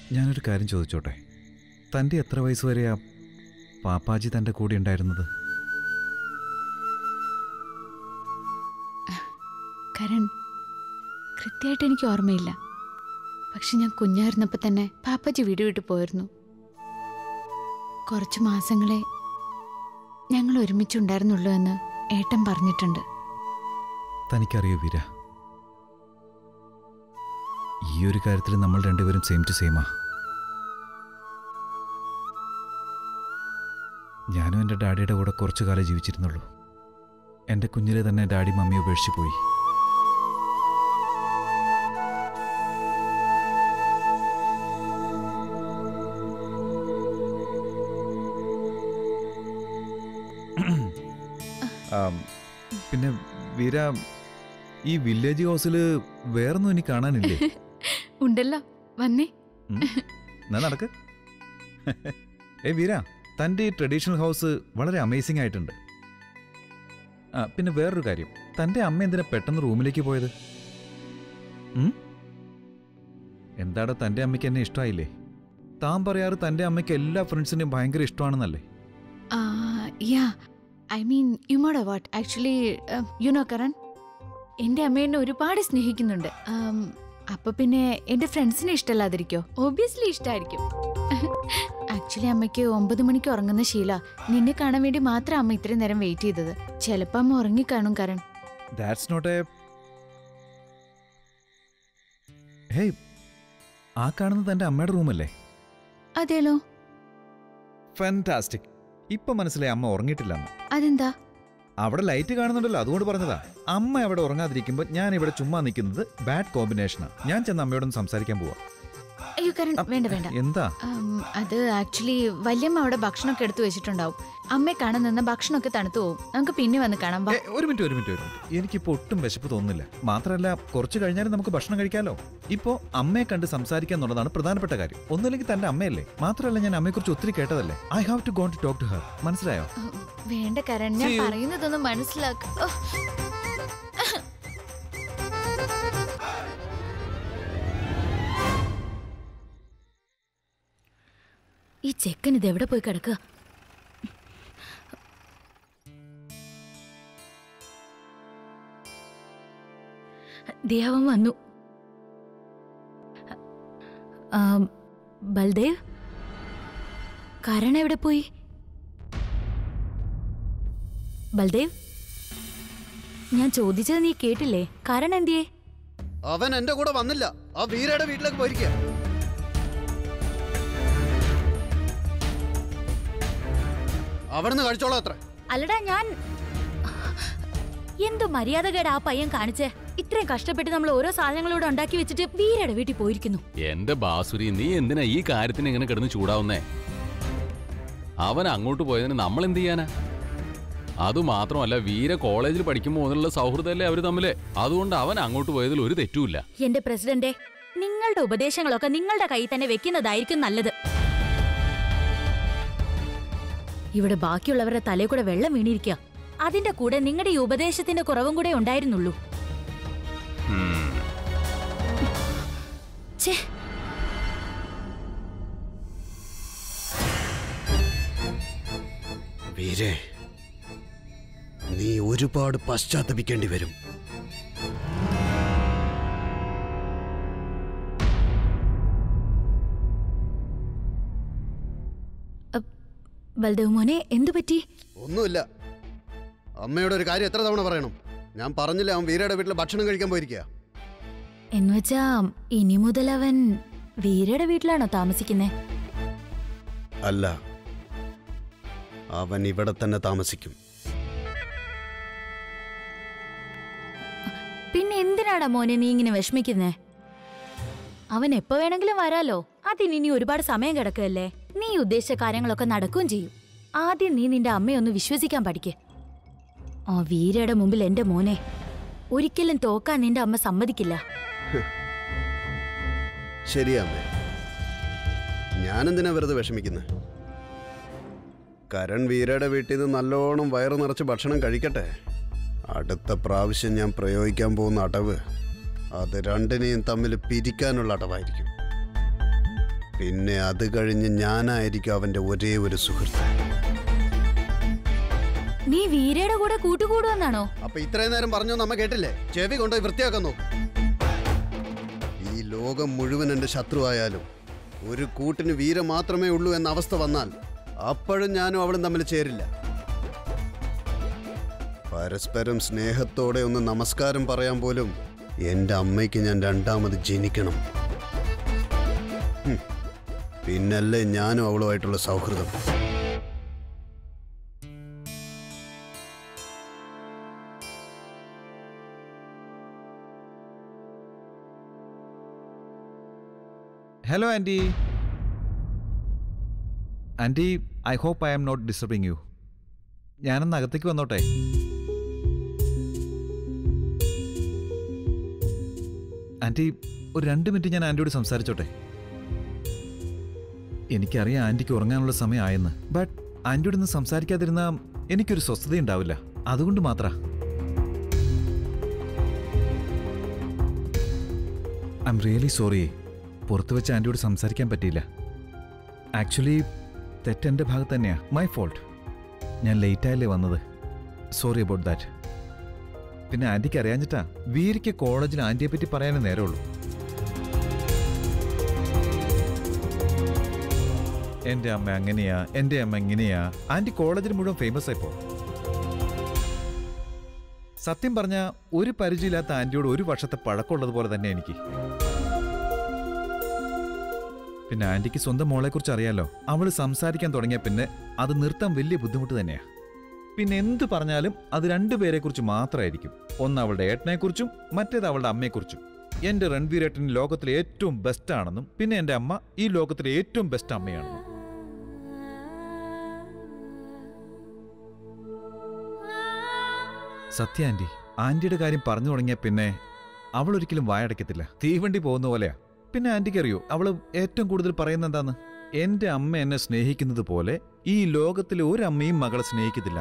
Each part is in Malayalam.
ഞാനൊരു കാര്യം ചോദിച്ചോട്ടെ തൻ്റെ എത്ര വയസ്സ് വരെയാ പാപ്പാജി തൻ്റെ കൂടെ ഉണ്ടായിരുന്നത് കരൺ കൃത്യമായിട്ട് എനിക്ക് ഓർമ്മയില്ല പക്ഷെ ഞാൻ കുഞ്ഞായിരുന്നപ്പോൾ തന്നെ പാപ്പച്ചി വീട് വിട്ടു പോയിരുന്നു കുറച്ച് മാസങ്ങളെ ഞങ്ങൾ ഒരുമിച്ചുണ്ടായിരുന്നുള്ളൂ എന്ന് ഏട്ടൻ പറഞ്ഞിട്ടുണ്ട് തനിക്കറിയോ വീര ഈ ഒരു കാര്യത്തിൽ നമ്മൾ രണ്ടുപേരും സെയിം ടു സെയിമാ ഞാനും എൻ്റെ ഡാഡിയുടെ കൂടെ കുറച്ചു കാലം ജീവിച്ചിരുന്നുള്ളൂ എൻ്റെ കുഞ്ഞിലെ തന്നെ ഡാഡി മമ്മി ഉപേക്ഷിച്ച് പോയി ആം, പിന്നെ വീര ഈ വില്ലേജ് ഹൗസിൽ വേറൊന്നും ഇനി കാണാനില്ലേ ഉണ്ടല്ലോ വന്നേ ഉം. എന്നാ നടക്ക് ഏ വീര തൻ്റെ ഈ ട്രഡീഷണൽ ഹൗസ് വളരെ അമേസിംഗ് ആയിട്ടുണ്ട് ആ പിന്നെ വേറൊരു കാര്യം തൻ്റെ അമ്മ എന്തിനാ പെട്ടെന്ന് റൂമിലേക്ക് പോയത് ഉം? എന്താടാ തൻ്റെ അമ്മയ്ക്ക് എന്നെ ഇഷ്ടമായില്ലേ താൻ പറയാറ് തൻ്റെ അമ്മയ്ക്ക് എല്ലാ ഫ്രണ്ട്സിനെയും ഭയങ്കര ഇഷ്ടമാണെന്നല്ലേ ya I mean you mode what actually you know Karan എൻ്റെ അമ്മ എന്നെ ഒരുപാട് സ്നേഹിക്കുന്നുണ്ട് Um, അപ്പൊ പിന്നെ എൻ്റെ ഫ്രണ്ട്സിനെ ഇഷ്ടമല്ലാതിരിക്കോ ഒബിയസ്ലി ഇഷ്ടമായിരിക്കും ആക്ച്വലി അമ്മയ്ക്ക് ഒമ്പത് മണിക്ക് ഉറങ്ങുന്ന ശീല നിന്നെ കാണാൻ വേണ്ടി മാത്രം അമ്മ ഇത്രയും നേരം വെയിറ്റ് ചെയ്തത് ചിലപ്പോൾ അമ്മ ഉറങ്ങിക്കാണും Karan that's not a hey ആ കാണുന്നത് തൻ്റെ അമ്മയുടെ റൂമല്ലേ അതേലോ ഫാന്റാസ്റ്റിക് ഇപ്പൊ മനസ്സിലായി അമ്മ ഉറങ്ങിയിട്ടില്ലെന്ന് അതെന്താ അവിടെ ലൈറ്റ് കാണുന്നുണ്ടല്ലോ അതുകൊണ്ട് പറഞ്ഞതാ അമ്മ അവിടെ ഉറങ്ങാതിരിക്കുമ്പോൾ ഞാൻ ഇവിടെ ചുമ്മാ നിൽക്കുന്നത് ബാഡ് കോമ്പിനേഷനാ ഞാൻ ചെന്ന് അമ്മയോടൊന്ന് സംസാരിക്കാൻ പോവാ അയ്യോ കരൺ വേണ്ട വേണ്ട എന്താ ഉം, അത് ആക്ച്വലി വല്യമ്മ അവിടെ ഭക്ഷണമൊക്കെ എടുത്തു വെച്ചിട്ടുണ്ടാവും അമ്മയെ കാണാൻ നിന്ന് ഭക്ഷണമൊക്കെ തണുത്തു പോകും നമുക്ക് പിന്നെ വന്ന് കാണാം വാ. ഏ, ഒരു മിനിറ്റ് ഒരു മിനിറ്റ് ഒരു മിനിറ്റ് എനിക്കിപ്പോ ഒട്ടും വിശപ്പ് തോന്നുന്നില്ല മാത്രമല്ല കുറച്ച് കഴിഞ്ഞാലും നമുക്ക് ഭക്ഷണം കഴിക്കാലോ ഇപ്പോ അമ്മയെ കണ്ട് സംസാരിക്കുക എന്നുള്ളതാണ് പ്രധാനപ്പെട്ട കാര്യം ഒന്നുമില്ലെങ്കിൽ തന്റെ അമ്മയല്ലേ മാത്രമല്ല ഞാൻ അമ്മയെക്കുറിച്ച് ഒത്തിരി കേട്ടതല്ലേ I have to gone to talk to her മനസ്സിലായോ ഉം, വേണ്ട കരൺ ഞാൻ See you. പറയുന്നതൊന്ന് മനസ്സിലാക്ക ഓ, ഈ ചെക്കൻ ഇത് എവിടെ പോയി കിടക്കുക ദേവൻ വന്നു ആം, ബൽദേവ് കരൺ എവിടെ പോയി ബൽദേവ് ഞാൻ ചോദിച്ചത് നീ കേട്ടില്ലേ കരൺ എന്തിയേ അവൻ എന്റെ കൂടെ വന്നില്ല ആ വീരയുടെ വീട്ടിലേക്ക് പോയിരിക്കുക അവിടുന്ന് കഴിച്ചോളാം അത്ര അല്ലടാ ഞാൻ എന്തു മര്യാദകേട് ആ പയ്യൻ കാണിച്ചേ ഇത്രയും കഷ്ടപ്പെട്ട് നമ്മൾ ഓരോ സാധനങ്ങളൂടെ ഉണ്ടാക്കി വെച്ചിട്ട് വീരയുടെ വീട്ടിൽ പോയിരിക്കുന്നു എന്റെ ബാസുരി നീ എന്തിനാ ഈ കാര്യത്തിന് ഇങ്ങനെ കിടന്ന് ചൂടാവുന്നേ അവൻ അങ്ങോട്ട് പോയതിന് നമ്മൾ എന്ത് ചെയ്യാനാ അതുമാത്രമല്ല വീര കോളേജിൽ പഠിക്കുമ്പോൾ മുതലുള്ള സൗഹൃദമല്ലേ അവര് തമ്മില് അതുകൊണ്ട് അവൻ അങ്ങോട്ട് പോയതിൽ ഒരു തെറ്റുമില്ല എന്റെ പ്രസിഡന്റെ നിങ്ങളുടെ ഉപദേശങ്ങളൊക്കെ നിങ്ങളുടെ കയ്യിൽ തന്നെ വെക്കുന്നതായിരിക്കും നല്ലത് ഇവിടെ ബാക്കിയുള്ളവരുടെ തലയിൽ കൂടെ വെള്ളം വീണിരിക്കുക അതിന്റെ കൂടെ നിങ്ങളുടെ ഈ ഉപദേശത്തിന്റെ കുറവും കൂടെ ഉണ്ടായിരുന്നുള്ളൂ ഉം. ഛേ വീരേ നീ ഒരുപാട് പശ്ചാത്തപിക്കേണ്ടി വരും ബൽദേവ് മോനെ എന്തു പറ്റി ഒന്നുമില്ല അമ്മയോട് ഒരു കാര്യം എത്ര തവണ പറയണം ഞാൻ പറഞ്ഞില്ല അവൻ വീരയുടെ വീട്ടിൽ ഭക്ഷണം കഴിക്കാൻ പോയിരിക്കുക എന്നുവെച്ചാ ഇനി മുതൽ അവൻ വീരയുടെ വീട്ടിലാണോ താമസിക്കുന്നേ അല്ല അവൻ ഇവിടെ തന്നെ താമസിക്കും പിന്നെ എന്തിനാടാ മോനെ നീ ഇങ്ങനെ വിഷമിക്കുന്നേ അവൻ എപ്പോ വേണമെങ്കിലും വരാലോ അതിനി ഒരുപാട് സമയം കിടക്കുകയല്ലേ നീ ഉദ്ദേശിച്ച കാര്യങ്ങളൊക്കെ നടക്കുകയും ചെയ്യും ആദ്യം നീ നിന്റെ അമ്മയെ ഒന്ന് വിശ്വസിക്കാൻ പഠിക്ക് ആ വീരയുടെ മുമ്പിൽ എന്റെ മോനെ ഒരിക്കലും തോക്കാൻ നിന്റെ അമ്മ സമ്മതിക്കില്ല ശരിയാ അമ്മേ ഞാനെന്തിനാ വെറുതെ വിഷമിക്കുന്നത് കരൺ വീരയുടെ വീട്ടിൽ നിന്ന് നല്ലോണം വയറ് നിറച്ച് ഭക്ഷണം കഴിക്കട്ടെ അടുത്ത പ്രാവശ്യം ഞാൻ പ്രയോഗിക്കാൻ പോകുന്ന അടവ് അത് രണ്ടിനെയും തമ്മിൽ പിരിക്കാനുള്ള അടവായിരിക്കും പിന്നെ അത് കഴിഞ്ഞ് ഞാനായിരിക്കും അവന്റെ ഒരേ ഒരു സുഹൃത്ത് നീ വീരയുടെ കൂടെ കൂട്ടുകൂടുവെന്നാണോ അപ്പൊ ഇത്രയും നേരം പറഞ്ഞു നമ്മ കേട്ടില്ലേ ചെവി കൊണ്ടുപോയി വൃത്തിയാക്കാൻ നോക്ക് ഈ ലോകം മുഴുവൻ എന്റെ ശത്രുവായാലും ഒരു കൂട്ടിന് വീര മാത്രമേ ഉള്ളൂ എന്ന അവസ്ഥ വന്നാൽ അപ്പോഴും ഞാനും അവളും തമ്മിൽ ചേരില്ല പരസ്പരം സ്നേഹത്തോടെ ഒന്ന് നമസ്കാരം പറയാൻ പോലും എന്റെ അമ്മയ്ക്ക് ഞാൻ രണ്ടാമത് ജനിക്കണം ഹും. പിന്നല്ലേ ഞാനും അവളുമായിട്ടുള്ള സൗഹൃദം hello aunty aunty I hope I am not disturbing you ഞാനൊന്ന് അകത്തേക്ക് വന്നോട്ടെ ആൻറ്റി ഒരു രണ്ട് മിനിറ്റ് ഞാൻ ആൻറ്റിയോട് സംസാരിച്ചോട്ടെ എനിക്കറിയാം ആൻറ്റിക്ക് ഉറങ്ങാനുള്ള സമയമായെന്ന് ബട്ട് ആൻറ്റിയോട് ഇന്ന് സംസാരിക്കാതിരുന്ന എനിക്കൊരു സ്വസ്ഥത ഉണ്ടാവില്ല അതുകൊണ്ട് മാത്ര ഐ എം റിയലി സോറി പുറത്ത് വെച്ച് ആൻറ്റിയോട് സംസാരിക്കാൻ പറ്റിയില്ല ആക്ച്വലി തെറ്റെൻ്റെ ഭാഗത്ത് തന്നെയാ മൈ ഫോൾട്ട് ഞാൻ ലേറ്റായല്ലേ വന്നത് സോറി അബൌട്ട് ദാറ്റ് പിന്നെ ആൻറ്റിക്ക് അറിയാഞ്ഞിട്ടാ വീരിക്ക് കോളേജിൽ ആൻറ്റിയെ പറ്റി പറയാനേ നേരമുള്ളൂ എൻ്റെ അമ്മ അങ്ങനെയാ എൻ്റെ അമ്മ ഇങ്ങനെയാ ആൻറ്റി കോളേജിൽ മുഴുവൻ ഫേമസ് ആയിപ്പോ സത്യം പറഞ്ഞ ഒരു പരിചയമില്ലാത്ത ആൻറ്റിയോട് ഒരു വർഷത്തെ പഴക്കമുള്ളത് പോലെ തന്നെ എനിക്ക് പിന്നെ ആന്റിക്ക് സ്വന്തം മോളെക്കുറിച്ച് അറിയാലോ അവള് സംസാരിക്കാൻ തുടങ്ങിയ പിന്നെ അത് നിർത്താൻ വലിയ ബുദ്ധിമുട്ട് തന്നെയാ പിന്നെ എന്ത് പറഞ്ഞാലും അത് രണ്ടുപേരെ കുറിച്ച് മാത്രമായിരിക്കും ഒന്ന് അവളുടെ ഏട്ടനെക്കുറിച്ചും മറ്റേത് അവളുടെ അമ്മയെക്കുറിച്ചും എന്റെ രൺവീരേട്ടൻ ലോകത്തിലെ ഏറ്റവും ബെസ്റ്റ് ആണെന്നും പിന്നെ എന്റെ അമ്മ ഈ ലോകത്തിലെ ഏറ്റവും ബെസ്റ്റ് അമ്മയാണെന്നും സത്യ ആന്റി ആന്റിയുടെ കാര്യം പറഞ്ഞു തുടങ്ങിയ പിന്നെ അവൾ ഒരിക്കലും വായടക്കത്തില്ല തീവണ്ടി പോകുന്ന പോലെയാ പിന്നെ ആന്റിക്ക് അറിയോ അവള് ഏറ്റവും കൂടുതൽ പറയുന്ന എന്താന്ന് എന്റെ അമ്മ എന്നെ സ്നേഹിക്കുന്നത് പോലെ ഈ ലോകത്തിലെ ഒരു അമ്മയും മകളെ സ്നേഹിക്കത്തില്ല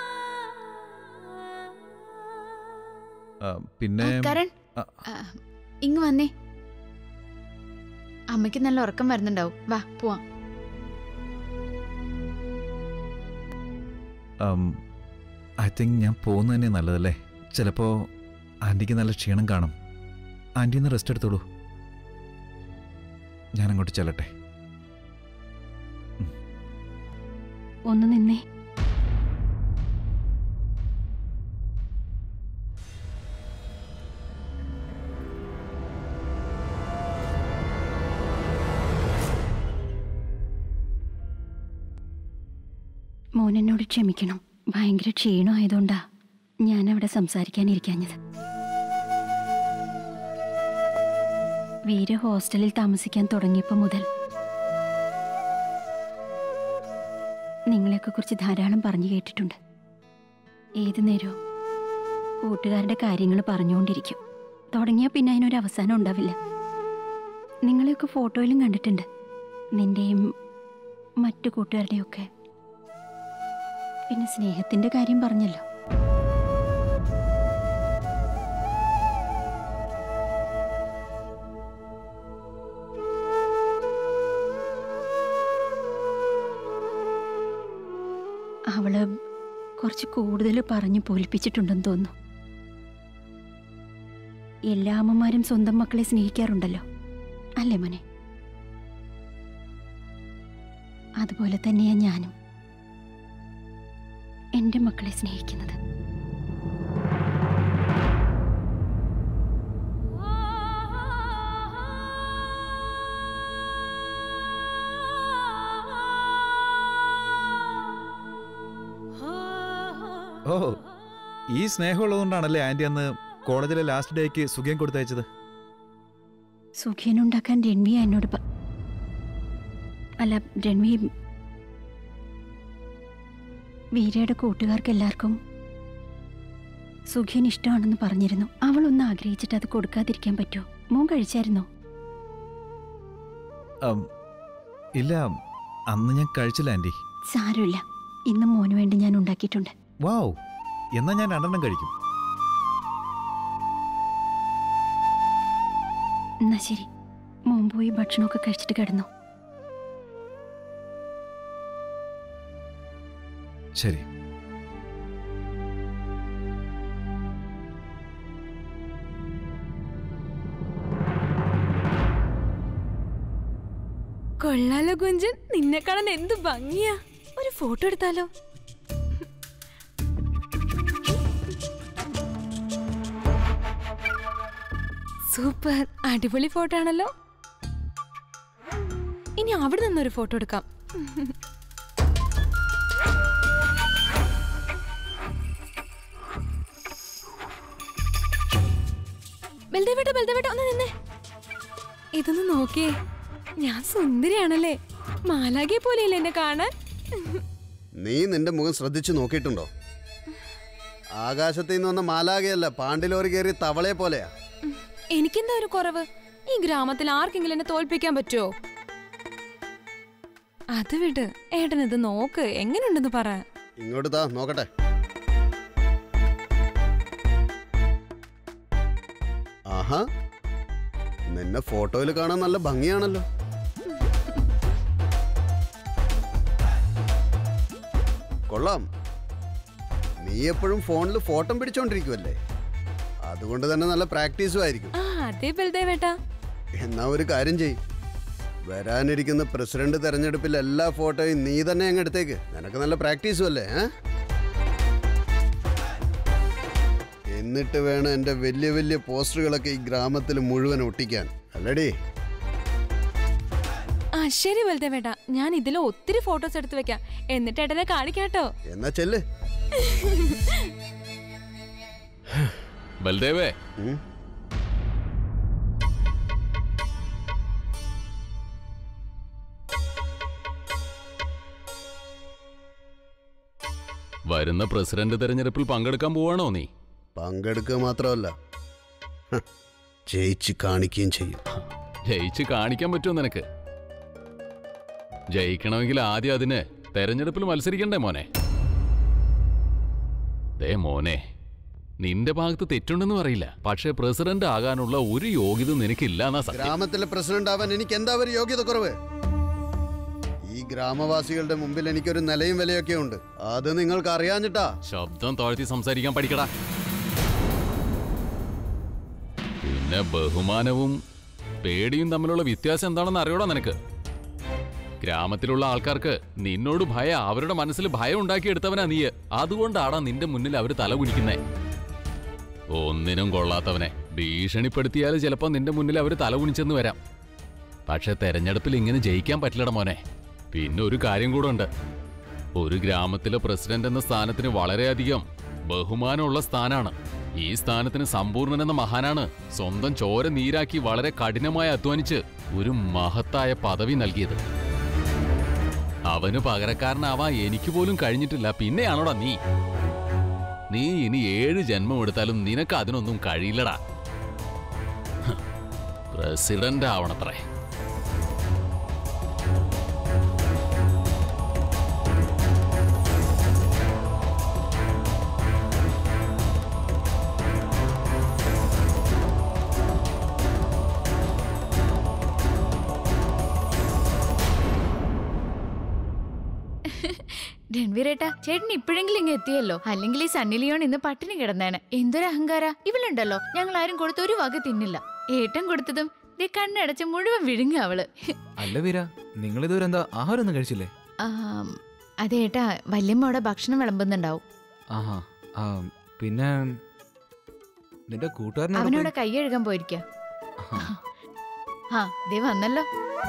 പിന്നെ കരൺ ആ. ആ, ഇങ്ങ് വന്നേ അമ്മയ്ക്ക് നല്ല ഉറക്കം വരുന്നുണ്ടാവും വാ പോവാം ഐ തിങ്ക് ഞാൻ പോകുന്നത് തന്നെ നല്ലതല്ലേ ചിലപ്പോ ആന്റിക്ക് നല്ല ക്ഷീണം കാണും ആന്റി ഒന്ന് റെസ്റ്റ് എടുത്തോളൂ ഞാൻ അങ്ങോട്ട് ചെല്ലട്ടെ ഒന്ന് നിന്നേ മോൻ എന്നോട് ക്ഷമിക്കണം ഭയങ്കര ക്ഷീണമായതുകൊണ്ടാ ഞാൻ അവിടെ സംസാരിക്കാനിരിക്കാഞ്ഞത് വീര ഹോസ്റ്റലിൽ താമസിക്കാൻ തുടങ്ങിയപ്പോൾ മുതൽ നിങ്ങളെയൊക്കെ കുറിച്ച് ധാരാളം പറഞ്ഞു കേട്ടിട്ടുണ്ട് ഏതു നേരവും കൂട്ടുകാരുടെ കാര്യങ്ങൾ പറഞ്ഞുകൊണ്ടിരിക്കും തുടങ്ങിയാൽ പിന്നെ അതിനൊരു അവസാനം ഉണ്ടാവില്ല നിങ്ങളെയൊക്കെ ഫോട്ടോയിലും കണ്ടിട്ടുണ്ട് നിന്റെയും മറ്റു കൂട്ടുകാരുടെയൊക്കെ പിന്നെ സ്നേഹത്തിന്റെ കാര്യം പറഞ്ഞല്ലോ അവള് കുറച്ച് കൂടുതൽ പറഞ്ഞു പോലിപ്പിച്ചിട്ടുണ്ടെന്ന് തോന്നുന്നു എല്ലാ അമ്മമാരും സ്വന്തം മക്കളെ സ്നേഹിക്കാറുണ്ടല്ലോ അല്ലേ മോനെ അതുപോലെ തന്നെയാ ഞാനും എൻ്റെ മക്കളെ സ്നേഹിക്കുന്നത് ഓ ഈ സ്നേഹമുള്ളതുകൊണ്ടാണല്ലേ ആന്റി അന്ന് കോളേജിലെ ലാസ്റ്റ് ഡേക്ക് സുഖം കൊടുത്തയച്ചത് സുഖിയനുണ്ടാക്കാൻ രൺവി എന്നോട് പ- അല്ല രൺവി വീരയുടെ കൂട്ടുകാർക്ക് എല്ലാവർക്കും സുഖിയൻ ഇഷ്ടമാണെന്ന് പറഞ്ഞിരുന്നു അവളൊന്ന് ആഗ്രഹിച്ചിട്ട് അത് കൊടുക്കാതിരിക്കാൻ പറ്റുമോ മോൻ കഴിച്ചായിരുന്നോ ഉം, ഇല്ല അന്ന് ഞാൻ കഴിച്ചില്ല ആന്റി സാരമില്ല ഇന്ന് മോന് വേണ്ടി ഞാൻ ഉണ്ടാക്കിയിട്ടുണ്ട് വാവ് എന്നാ ഞാൻ രണ്ടെണ്ണം കഴിക്കും എന്നാ ശരി മോൻ പോയി ഭക്ഷണമൊക്കെ കഴിച്ചിട്ട് കിടന്നു ശരി കൊള്ളാലോ കുഞ്ചൻ നിന്നെ കാണാൻ എന്ത് ഭംഗിയാ ഒരു ഫോട്ടോ എടുത്താലോ സൂപ്പർ അടിപൊളി ഫോട്ടോ ആണല്ലോ ഇനി അവിടെ നിന്നൊരു ഫോട്ടോ എടുക്കാം ബൽദേവേട്ട ബൽദേവേട്ട ഒന്ന് നിന്നേ ഇതൊന്ന് നോക്കിയേ ഞാൻ സുന്ദരിയാണല്ലേ മാലാകെ പോലെയല്ലേ എന്നെ കാണാൻ നീ നിന്റെ മുഖം ശ്രദ്ധിച്ചു നോക്കിയിട്ടുണ്ടോ ആകാശത്തിൽ നിന്ന് വന്ന മാലാകയല്ല പാണ്ടിലോറി കയറി തവളയെ പോലെയാ എനിക്കെന്താ ഒരു കുറവ് ഈ ഗ്രാമത്തിൽ ആർക്കെങ്കിലും എന്നെ തോൽപ്പിക്കാൻ പറ്റുമോ അത് വിട് ഏട്ടൻ ഇത് നോക്ക് എങ്ങനെയുണ്ടെന്ന് പറ ഇങ്ങോട്ട് താ നോക്കട്ടെ ആഹാ നിന്നെ ഫോട്ടോയിൽ കാണാൻ നല്ല ഭംഗിയാണല്ലോ കൊള്ളാം നീ എപ്പോഴും ഫോണിൽ ഫോട്ടോ പിടിച്ചോണ്ടിരിക്കുവല്ലേ അതുകൊണ്ട് തന്നെ നല്ല പ്രാക്ടീസും ആയിരിക്കും ആ അതെ ബൽദേവേട്ടാ എന്നാ ഒരു കാര്യം ചെയ് വരാനിരിക്കുന്ന പ്രസിഡന്റ് തെരഞ്ഞെടുപ്പിൽ എല്ലാ ഫോട്ടോയും നീ തന്നെ അങ്ങ് എടുത്തേക്ക് നിനക്ക് നല്ല പ്രാക്ടീസും അല്ലേ ഏ? എന്നിട്ട് വേണം എൻ്റെ വലിയ വലിയ പോസ്റ്ററുകളൊക്കെ ഈ ഗ്രാമത്തിൽ മുഴുവൻ ഒട്ടിക്കാൻ അല്ലടി ആ ശരി ബൽദേവേട്ടാ ഞാൻ ഇതിൽ ഒത്തിരി ഫോട്ടോസ് എടുത്തു വെക്കാം എന്നിട്ട് ഏട്ടനെ കാണിക്കാട്ടോ എന്നാ ചെല്ല് ബൽദേവേ ഉം. വരുന്ന പ്രസിഡന്റ് തെരഞ്ഞെടുപ്പിൽ പങ്കെടുക്കാൻ പോവാണോ നീ പങ്കെടുക്കുക മാത്രമല്ല ഹ, ജയിച്ച് കാണിക്കുകയും ചെയ്യും ജയിച്ച് കാണിക്കാൻ പറ്റുമോ നിനക്ക് ജയിക്കണമെങ്കിൽ ആദ്യം അതിന് തെരഞ്ഞെടുപ്പിൽ മത്സരിക്കണ്ടേ മോനെ ദേ മോനെ നിന്റെ ഭാഗത്ത് തെറ്റുണ്ടെന്ന് പറയില്ല പക്ഷേ പ്രസിഡന്റ് ആകാനുള്ള ഒരു യോഗ്യത നിനക്കില്ല എന്നാ സത്യം ഗ്രാമത്തിലെ പ്രസിഡന്റ് ആവാൻ എനിക്ക് എന്താ ഒരു യോഗ്യത കുറവ് ഈ ഗ്രാമവാസികളുടെ മുമ്പിൽ എനിക്കൊരു നിലയും വിലയൊക്കെ ഉണ്ട് അത് നിങ്ങൾക്ക് അറിയാഞ്ഞിട്ടാ ശബ്ദം താഴ്ത്തി സംസാരിക്കാൻ പഠിക്കടാ പിന്നെ ബഹുമാനവും പേടിയും തമ്മിലുള്ള വ്യത്യാസം എന്താണെന്ന് അറിയോടാ നിനക്ക് ഗ്രാമത്തിലുള്ള ആൾക്കാർക്ക് നിന്നോട് ഭയം അവരുടെ മനസ്സിൽ ഭയം ഉണ്ടാക്കിയെടുത്തവനാ നീ അതുകൊണ്ടാടാ നിന്റെ മുന്നിൽ അവർ തല കുനിക്കുന്നേ ഒന്നിനും കൊള്ളാത്തവനെ ഭീഷണിപ്പെടുത്തിയാൽ ചിലപ്പോ നിന്റെ മുന്നിൽ അവർ തല കുനിച്ചെന്ന് വരാം പക്ഷെ തെരഞ്ഞെടുപ്പിൽ ഇങ്ങനെ ജയിക്കാൻ പറ്റില്ലട മോനെ പിന്നെ ഒരു കാര്യം കൂടെ ഉണ്ട് ഒരു ഗ്രാമത്തിലെ പ്രസിഡന്റ് എന്ന സ്ഥാനത്തിന് വളരെയധികം ബഹുമാനമുള്ള സ്ഥാനാണ് ഈ സ്ഥാനത്തിന് സമ്പൂർണ്ണൻ എന്ന മഹാനാണ് സ്വന്തം ചോര നീരാക്കി വളരെ കഠിനമായി അധ്വാനിച്ച് ഒരു മഹത്തായ പദവി നൽകിയത് അവന് പകരക്കാരനാവാൻ എനിക്ക് പോലും കഴിഞ്ഞിട്ടില്ല പിന്നെയാണോടാ നീ നീ ഇനി ഏഴ് ജന്മം എടുത്താലും നിനക്ക് അതിനൊന്നും കഴിയില്ലടാ ഹ്, പ്രസിഡന്റ് ആവണത്രേ രൺവീരേട്ടാ ചേട്ടൻ ഇപ്പോഴെങ്കിലും ഇങ്ങ് എത്തിയല്ലോ അല്ലെങ്കിൽ ഈ സണ്ണി ലിയോൺ ഇന്ന് പട്ടിണി കിടന്നേനെ എന്തൊരു അഹങ്കാര ഇവളുണ്ടല്ലോ ഞങ്ങൾ ആരും കൊടുത്ത ഒരു വക തിന്നില്ല ഏട്ടൻ കൊടുത്തതും ദേ കണ്ണടച്ച് മുഴുവൻ വിഴുങ്ങ അവള് അല്ല വീര നിങ്ങൾ ഇതുവരെ എന്താ ആഹാരം ഒന്നും കഴിച്ചില്ലേ ആം, അതേട്ടാ വല്യമ്മ അവിടെ ഭക്ഷണം വിളമ്പുന്നുണ്ടാവും ആഹാ ആ, പിന്നെ നിന്റെ കൂട്ടുകാരനോട് അവനവിടെ കൈ കഴുകാൻ പോയിരിക്ക ആ ദേ വന്നല്ലോ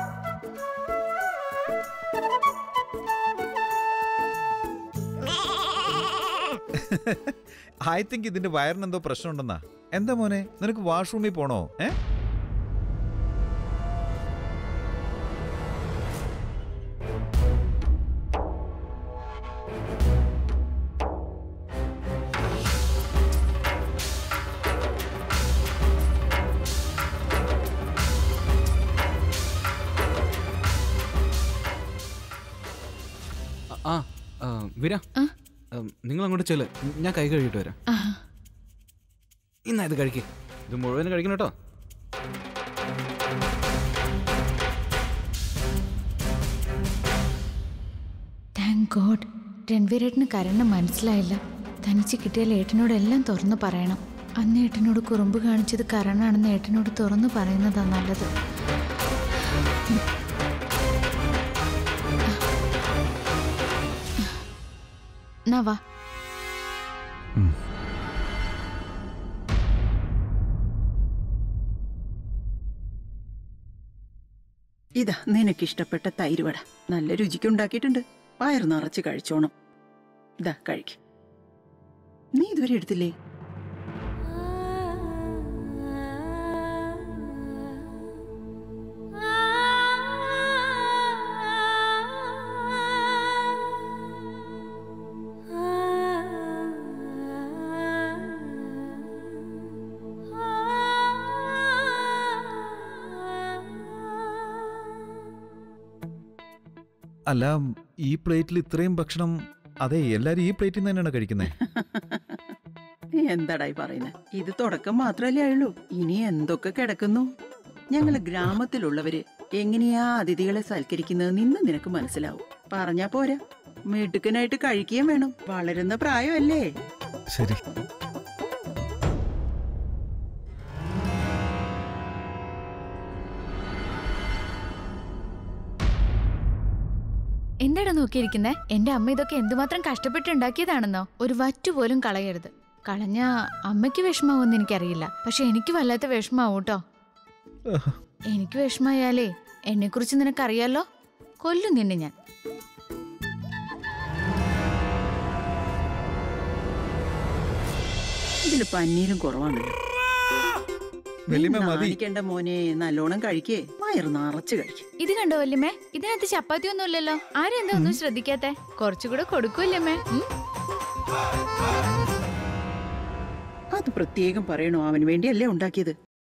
ഐ തിങ്ക് ഇതിന്റെ വയറിന് എന്തോ പ്രശ്നമുണ്ടെന്നാ എന്താ മോനെ നിനക്ക് വാഷ്റൂമിൽ പോണോ ഏ ആ ആ, വീര ആ? നിങ്ങൾ അങ്ങോട്ട് ചെല്ല് ഞാൻ കൈ കഴുകിയിട്ട് വരാം ആ, ഇന്നാ ഇത് കഴിക്കേ ഇത് മുഴുവൻ കഴിക്കണം കേട്ടോ താങ്ക് ഗോഡ് രൺവീരേട്ടന് കരണ് മനസ്സിലായില്ല തനിച്ച് കിട്ടിയാൽ ഏട്ടനോട് എല്ലാം തുറന്നു പറയണം അന്ന് ഏട്ടനോട് കുറുമ്പ് കാണിച്ചത് കരണാണെന്ന് ഏട്ടനോട് തുറന്നു പറയുന്നതാ നല്ലത് എന്നാ വാ ഇതാ നിനക്കിഷ്ടപ്പെട്ട തൈരുവട നല്ല രുചിക്ക് ഉണ്ടാക്കിയിട്ടുണ്ട് വയറ് നിറച്ച് കഴിച്ചോണം ഇതാ കഴിക്ക് നീ ഇതുവരെ എടുത്തില്ലേ അല്ല ഈ പ്ലേറ്റിൽ ഇത്രയും ഭക്ഷണം അതെ എല്ലാരും ഈ പ്ലേറ്റിൽ നിന്ന് തന്നെയാണ് കഴിക്കുന്നത് എന്താടായി പറയുന്നത് ഇത് തുടക്കം മാത്രല്ലേ ആയുള്ളൂ ഇനി എന്തൊക്കെ കിടക്കുന്നു ഞങ്ങള് ഗ്രാമത്തിലുള്ളവര് എങ്ങനെയാ അതിഥികളെ സൽക്കരിക്കുന്നത് നിന്ന് നിനക്ക് മനസ്സിലാവും പറഞ്ഞാ പോരാ മിടുക്കനായിട്ട് കഴിക്കുകയും വേണം വളരുന്ന പ്രായമല്ലേ ശരി എന്താടാ നോക്കിയിരിക്കുന്നേ എന്റെ അമ്മ ഇതൊക്കെ എന്തുമാത്രം കഷ്ടപ്പെട്ട് ഉണ്ടാക്കിയതാണെന്നോ ഒരു വറ്റു പോലും കളയരുത് കളഞ്ഞ അമ്മയ്ക്ക് വിഷമാവുമെന്ന് എനിക്കറിയില്ല പക്ഷെ എനിക്ക് വല്ലാത്ത വിഷമാവും കേട്ടോ എനിക്ക് വിഷമായാലേ എന്നെ കുറിച്ച് നിനക്കറിയാലോ കൊല്ലും നിന്നെ ഞാൻ ഇതില് പന്നീരും കുറവാണല്ലോ നീ വല്യമ്മ മതി നാണിക്കണ്ട മോനെ നല്ലോണം കഴിക്കേ വയറ് നിറച്ച് കഴിക്കേ ഇത് കണ്ടോ വല്യമ്മേ ഇതിനകത്ത് ചപ്പാത്തി ഒന്നും ഇല്ലല്ലോ ആരും എന്താ ഒന്നും ശ്രദ്ധിക്കാത്തെ കുറച്ചുകൂടെ കൊടുക്കൂല്ലമ്മേ ഉം? അത് പ്രത്യേകം പറയണോ അവന് വേണ്ടിയല്ലേ ഉണ്ടാക്കിയത്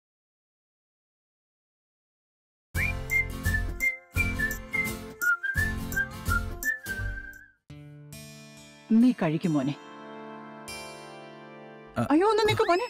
നീ കഴിക്കും മോനെ അ- അയ്യോ ഒന്ന് നിക്ക് മോനെ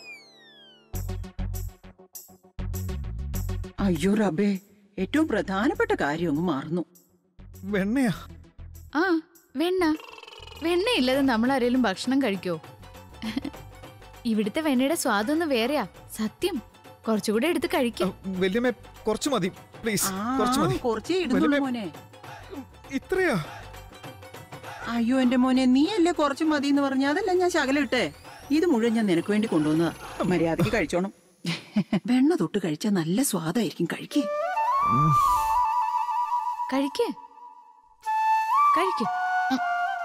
അയ്യോ റബേ ഏറ്റവും പ്രധാനപ്പെട്ട കാര്യം അങ്ങ് മറന്നു വെണ്ണയാ ആ വെണ്ണ വെണ്ണയില്ലാതെ നമ്മൾ ആരെങ്കിലും ഭക്ഷണം കഴിക്കോ ഇവിടുത്തെ വെണ്ണയുടെ സ്വാദൊന്നും വേറെയാ സത്യം കുറച്ചുകൂടെ എടുത്ത് കഴിക്കും വല്യമ്മ കുറച്ച് മതി പ്ലീസ് ആ കുറച്ച് മതി കുറച്ചേ ഇടുന്നുള്ളൂ വല്യമ്മേ- മോനെ ഇത്രയാ അയ്യോ എന്റെ മോനെ നീ അല്ലേ കുറച്ച് മതി എന്ന് പറഞ്ഞ അതല്ല ഞാൻ ശകലം ഇട്ടേ ഇത് മുഴുവൻ ഞാൻ നിനക്ക് വേണ്ടി കൊണ്ടുവന്നതാ മര്യാദക്ക് കഴിച്ചോണം വെണ്ണ തൊട്ട് കഴിച്ചാൽ നല്ല സ്വാദായിരിക്കും കഴിക്കേ കഴിക്ക് കഴിക്ക് ഉം.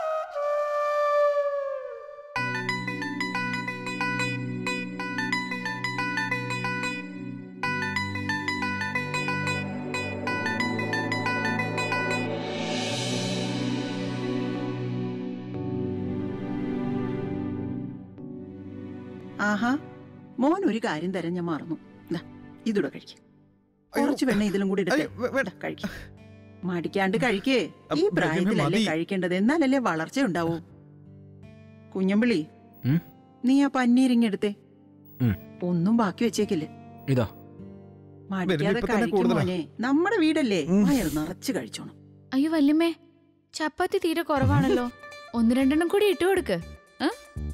ആഹാ മോൻ ഒരു കാര്യം തരാൻ ഞാൻ മറന്നു ദാ, ഇതൂടെ കഴിക്കും കുറച്ച് വെണ്ണ ഇതിലും കൂടി എടുത്തേ അയ്യോ, വേ- വേണ്ട. ദാ, കഴിക്ക് മടിക്കാണ്ട് കഴിക്കേ ഈ അപ്പ് പ്രായത്തിലല്ലേ മതി. കഴിക്കേണ്ടത് എന്നാലല്ലേ വളർച്ച ഉണ്ടാവൂ കുഞ്ഞമ്പിളി ഉം? നീ ആ പന്നീരിങ്ങെടുത്തേ ഉം. ഒന്നും ബാക്കി വെച്ചേക്കില്ല ഇതാ മടിക്കാതെ ഇപ്പൊ തന്നെ കഴിക്കും കൂടുതലാ. മോനെ നമ്മുടെ വീടല്ലേ ഉം. വയറ് നിറച്ച് കഴിച്ചോണം അയ്യോ വല്യമ്മേ ചപ്പാത്തി തീരെ കുറവാണല്ലോ ഒന്ന് രണ്ടെണ്ണം കൂടി ഇട്ടു കൊടുക്ക് ആ?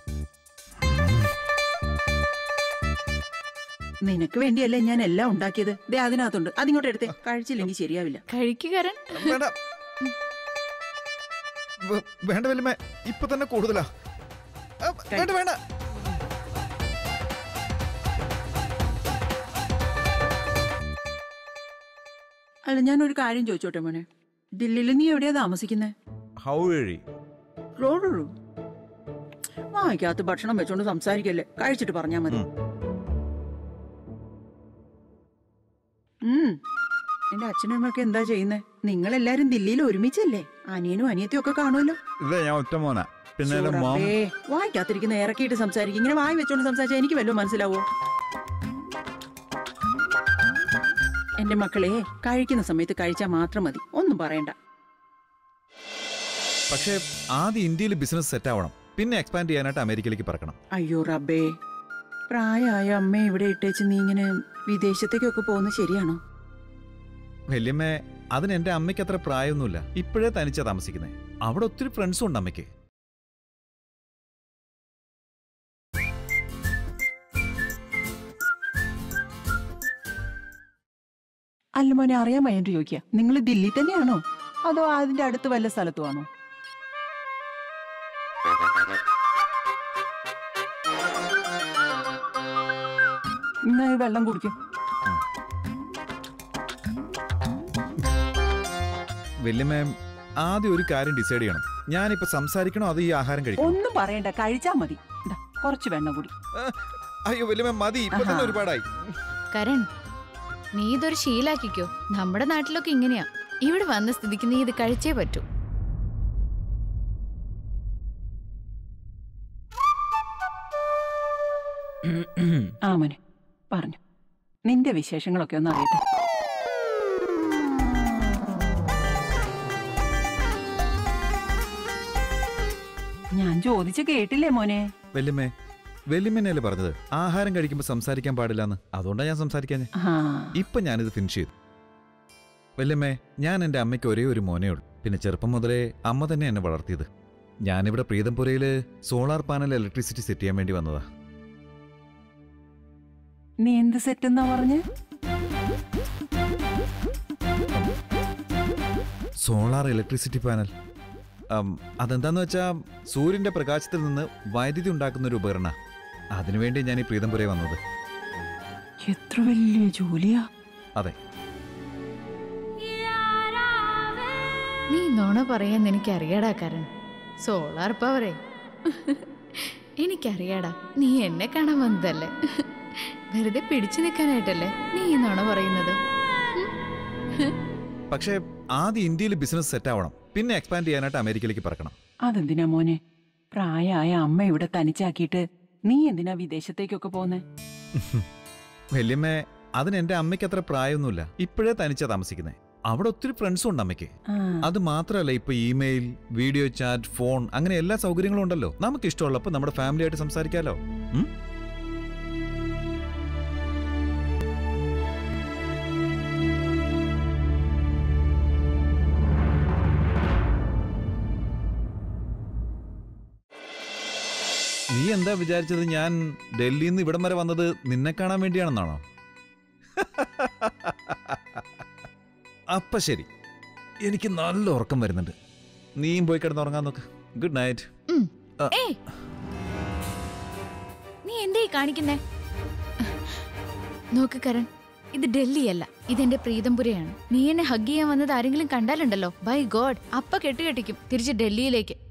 നിനക്ക് വേണ്ടിയല്ലേ ഞാൻ എല്ലാം ഉണ്ടാക്കിയത് ദേ അതിനകത്തുണ്ട് അതിങ്ങോട്ട് എടുത്തേ കഴിച്ചില്ലെങ്കിൽ ശരിയാവില്ല കഴിക്കുകരൻ വേണ്ട വേ- വേണ്ട വല്യമ്മ ഇപ്പൊ തന്നെ കൂടുതലാ ആ, വേണ്ട വേണ്ട അല്ല ഞാൻ ഒരു കാര്യം ചോദിച്ചോട്ടെ മോനെ ദില്ലിയിൽ നീ എവിടെയാ താമസിക്കുന്നത് ഹൗ വഴി റോഡുള്ളൂ വായിക്കാത്ത ഭക്ഷണം വെച്ചോണ്ട് സംസാരിക്കല്ലേ കഴിച്ചിട്ട് പറഞ്ഞാ മതി ഉം എന്റെ അച്ഛനും അമ്മയൊക്കെ എന്താ ചെയ്യുന്നേ നിങ്ങളെല്ലാരും ദില്ലിയിൽ ഒരുമിച്ചല്ലേ അനിയനും അനിയത്തിയും ഒക്കെ കാണുമല്ലോ ഇതേ ഞാൻ ഒറ്റ മോനാ പിന്നെ എന്റെ മോം ചോറപ്പേ, വായിക്കാത്തിരിക്കുന്ന ഇറക്കിയിട്ട് സംസാരിക്കും ഇങ്ങനെ വായി വെച്ചോണ്ട് സംസാരിച്ചാൽ എനിക്ക് വല്ലതും മനസ്സിലാവോ എന്റെ മക്കളെ കഴിക്കുന്ന സമയത്ത് കഴിച്ചാൽ മാത്രം മതി ഒന്നും പറയണ്ട പക്ഷേ ആദ്യം ഇന്ത്യയിൽ ബിസിനസ് സെറ്റ് ആവണം പിന്നെ എക്സ്പാൻഡ് ചെയ്യാനായിട്ട് അമേരിക്കയിലേക്ക് പറക്കണം അയ്യോ റബ്ബേ പ്രായമായ അമ്മയെ ഇവിടെ ഇട്ടേച്ച് നീ ഇങ്ങനെ വിദേശത്തേക്കൊക്കെ പോകുന്നത് ശരിയാണോ വല്യമ്മ അതിന് എന്റെ അമ്മയ്ക്ക് അത്ര പ്രായമൊന്നുമില്ല ഇപ്പോഴേ തനിച്ചാ താമസിക്കുന്നത് അവിടെ ഒത്തിരി ഫ്രണ്ട്സും ഉണ്ട് അമ്മയ്ക്ക് അല്ല മോനെ അറിയാൻ വയ്യണ്ട് ചോദിക്കുക നിങ്ങൾ ദില്ലി തന്നെയാണോ അതോ അതിന്റെ അടുത്ത് വല്ല സ്ഥലത്തുമാണോ എന്നാ ഈ വെള്ളം കുടിക്കും വല്യമ്മ ആദ്യം ഒരു കാര്യം ഡിസൈഡ് ചെയ്യണം ഞാനിപ്പോ സംസാരിക്കണോ അത് ഈ ആഹാരം കഴിക്കണം ഒന്നും പറയണ്ട കഴിച്ചാ മതി ദാ, കുറച്ച് വെണ്ണ കൂടി അയ്യോ വല്യമ്മ മതി ഇപ്പൊ തന്നെ ആഹാ. ഒരുപാടായി കരൺ നീ ഇതൊരു ശീലാക്കിക്കോ നമ്മുടെ നാട്ടിലൊക്കെ ഇങ്ങനെയാ ഇവിടെ വന്ന സ്ഥിതിക്ക് നീ ഇത് കഴിച്ചേ പറ്റൂ ആ മോനെ പറഞ്ഞു നിന്റെ വിശേഷങ്ങളൊക്കെ ഒന്ന് അറിയട്ടെ ഞാൻ ചോദിച്ച കേട്ടില്ലേ മോനെ വല്യമ്മേ വല്യമ്മേനല്ലേ പറഞ്ഞത് ആഹാരം കഴിക്കുമ്പോൾ സംസാരിക്കാൻ പാടില്ലെന്ന് അതുകൊണ്ടാണ് ഞാൻ സംസാരിക്കാൻ ആ ഇപ്പൊ ഞാനിത് ഫിനിഷ് ചെയ്തു വല്യമ്മേ ഞാൻ എൻ്റെ അമ്മയ്ക്ക് ഒരേ ഒരു മോനേ ഉള്ളൂ പിന്നെ ചെറുപ്പം മുതലേ അമ്മ തന്നെ എന്നെ വളർത്തിയത് ഞാനിവിടെ പ്രീതംപുരയിൽ സോളാർ പാനൽ ഇലക്ട്രിസിറ്റി സെറ്റ് ചെയ്യാൻ വേണ്ടി വന്നതാ നീ എന്ത് സെറ്റ് എന്നാ പറഞ്ഞ് സോളാർ ഇലക്ട്രിസിറ്റി പാനൽ ഉം, അതെന്താന്ന് വെച്ചാൽ സൂര്യന്റെ പ്രകാശത്തിൽ നിന്ന് വൈദ്യുതി ഉണ്ടാക്കുന്ന ഒരു ഉപകരണ അതിനുവേണ്ടി ഞാൻ ഈ പ്രീതംപുരയിൽ വന്നത് എത്ര വലിയ ജോലിയാ അതെ നീ നുണ പറയാൻ എനിക്കറിയാടാ കരൺ സോളാർ പവറേ എനിക്കറിയാടാ നീ എന്നെ കാണാൻ വന്നതല്ലേ വെറുതെ പിടിച്ചു നിൽക്കാനായിട്ടല്ലേ നീ ഈ നുണ പറയുന്നത് പക്ഷേ ആദ്യം ഇന്ത്യയിൽ ബിസിനസ് സെറ്റ് ആവണം പിന്നെ എക്സ്പാൻഡ് ചെയ്യാനായിട്ട് അമേരിക്കയിലേക്ക് പറക്കണം അതെന്തിനാ മോനെ പ്രായമായ അമ്മ ഇവിടെ തനിച്ചാക്കിയിട്ട് നീ എന്തിനാ വിദേശത്തേക്കൊക്കെ പോന്നെ വല്യമ്മ അതിന് എൻ്റെ അമ്മയ്ക്ക് അത്ര പ്രായമൊന്നുമില്ല ഇപ്പോഴേ തനിച്ചാ താമസിക്കുന്നത് അവിടെ ഒത്തിരി ഫ്രണ്ട്സും ഉണ്ട് അമ്മയ്ക്ക് ആ, അത് മാത്രമല്ല ഇപ്പൊ ഇമെയിൽ വീഡിയോ ചാറ്റ് ഫോൺ അങ്ങനെ എല്ലാ സൗകര്യങ്ങളും ഉണ്ടല്ലോ നമുക്ക് ഇഷ്ടമുള്ളപ്പോൾ നമ്മുടെ ഫാമിലി ആയിട്ട് സംസാരിക്കാലോ ഉം? നീ എന്താ വിചാരിച്ചത് ഞാൻ ഡൽഹിയിൽ നിന്ന് ഇവിടം വരെ വന്നത് നിന്നെ കാണാൻ വേണ്ടിയാണെന്നാണോ അപ്പ ശരി എനിക്ക് നല്ല ഉറക്കം വരുന്നുണ്ട് നീയും പോയി കിടന്നുറങ്ങാൻ നോക്ക് ഗുഡ് നൈറ്റ് ഉം. ആ. ഏയ് നീ എന്തേ ഈ കാണിക്കുന്നേ നോക്ക് കരൺ ഇത് ഡൽഹിയല്ല ഇതെന്റെ പ്രീതംപുരയാണ് നീ എന്നെ ഹഗ് ചെയ്യാൻ വന്നത് ആരെങ്കിലും കണ്ടാലുണ്ടല്ലോ ബൈ ഗോഡ് അപ്പ കെട്ടുകെട്ടിക്കും തിരിച്ച് ഡൽഹിയിലേക്ക്